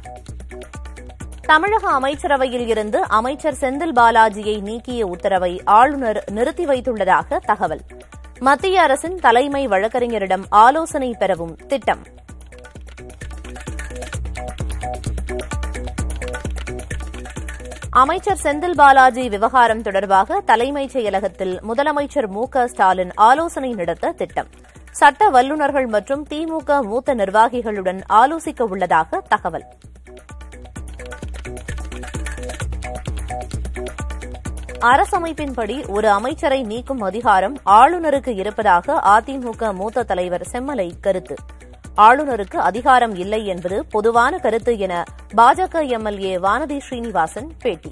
தமிழக அமைச்சரவையில் இருந்து அமைச்சர் செந்தில் பாலாஜியை நீக்கிய உத்தரவை ஆளுநர் நிறுத்தி வைத்துள்ளதாக தகவல் மத்திய அரசின் தலைமை வழக்கறிஞரிடம் ஆலோசனை பெறவும் திட்டம் அமைச்சர் செந்தில் பாலாஜி விவகாரம் தொடர்பாக தலைமைச் செயலகத்தில் முதலமைச்சர் மு க ஸ்டாலின் ஆலோசனை நடத்த திட்டம் சட்ட வல்லுநர்கள் மற்றும் திமுக மூத்த நிர்வாகிகளுடன் ஆலோசிக்க உள்ளதாக தகவல் அரசமைப்பின்படி ஒரு அமைச்சரை நீக்கும் அதிகாரம் ஆளுநருக்கு இருப்பதாக அதிமுக மூத்த தலைவர் செம்மலை கருத்து ஆளுநருக்கு அதிகாரம் இல்லை என்பது பொதுவான கருத்து என பாஜக எம்எல்ஏ வானதி ஸ்ரீனிவாசன் பேட்டி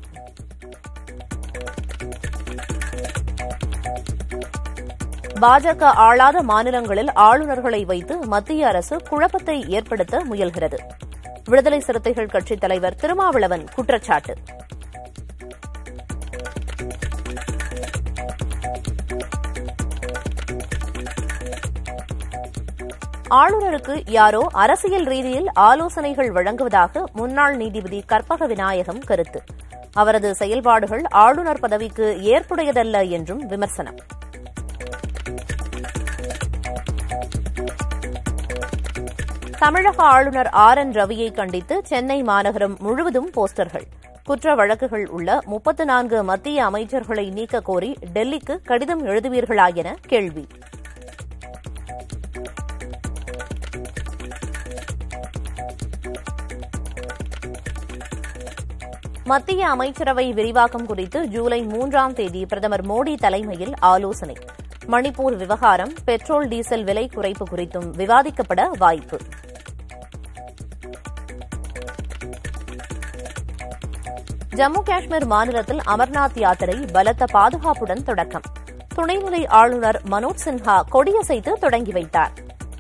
பாஜக ஆளாத மாநிலங்களில் ஆளுநர்களை வைத்து மத்திய அரசு குழப்பத்தை ஏற்படுத்த முயல்கிறது விடுதலை சிறுத்தைகள் கட்சித் தலைவர் திருமாவளவன் குற்றச்சாட்டு ஆளுநருக்கு யாரோ அரசியல் ரீதியில் ஆலோசனைகள் வழங்குவதாக முன்னாள் நீதிபதி கற்பக விநாயகம் கருத்து அவரது செயல்பாடுகள் ஆளுநர் பதவிக்கு ஏற்புடையதல்ல என்றும் விமர்சனம் தமிழக ஆளுநர் ஆர் என் ரவியை கண்டித்து சென்னை மாநகரம் முழுவதும் போஸ்டர்கள் குற்ற வழக்குகள் உள்ள முப்பத்து நான்கு மத்திய அமைச்சர்களை நீக்க கோரி டெல்லிக்கு கடிதம் எழுதுவீர்களா என கேள்வி மத்திய அமைச்சரவை விரிவாக்கம் குறித்து ஜூலை மூன்றாம் தேதி பிரதமர் மோடி தலைமையில் ஆலோசனை மணிப்பூர் விவகாரம் பெட்ரோல் டீசல் விலை குறைப்பு குறித்தும் விவாதிக்கப்பட வாய்ப்பு ஜம்மு காஷ்மீர் மாநிலத்தில் அமர்நாத் யாத்திரை பலத்த பாதுகாப்புடன் தொடக்கம் துணைநிலை ஆளுநர் மனோஜ் சின்ஹா கொடியசைத்து தொடங்கி வைத்தார்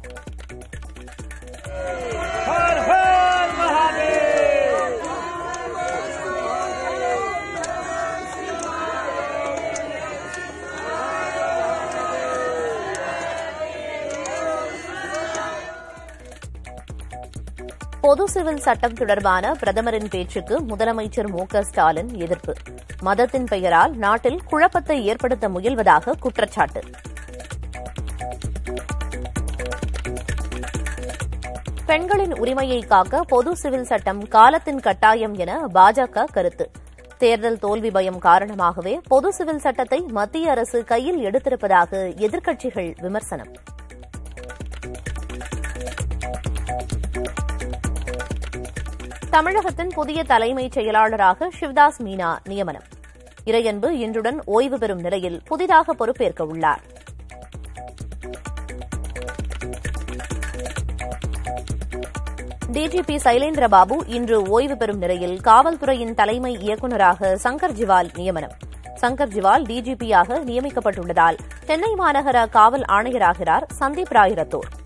हर हर महादेव பொது சிவில் சட்டம் தொடர்பான பிரதமரின் பேச்சுக்கு முதலமைச்சர் மு க ஸ்டாலின் எதிர்ப்பு மதத்தின் பெயரால் நாட்டில் குழப்பத்தை ஏற்படுத்த முயல்வதாக குற்றச்சாட்டு பெண்களின் உரிமையை காக்க பொது சிவில் சட்டம் காலத்தின் கட்டாயம் என பாஜக கருத்து தேர்தல் தோல்வி பயம் காரணமாகவே பொது சிவில் சட்டத்தை மத்திய அரசு கையில் எடுத்திருப்பதாக எதிர்க்கட்சிகள் விமர்சனம் தமிழகத்தின் புதிய தலைமைச் செயலாளராக சிவதாஸ் மீனா நியமனம் இறையன்பு இன்றுடன் ஓய்வு பெறும் நிலையில் புதிதாக பொறுப்பேற்க உள்ளார் டிஜிபி சைலேந்திரபாபு இன்று ஓய்வு பெறும் நிலையில் காவல்துறையின் தலைமை இயக்குநராக சங்கர் ஜிவால் நியமனம் சங்கர் ஜிவால் டிஜிபியாக நியமிக்கப்பட்டுள்ளதால் சென்னை மாநகர காவல் ஆணையராகிறார் சந்தீப் ராய் ரத்தோர்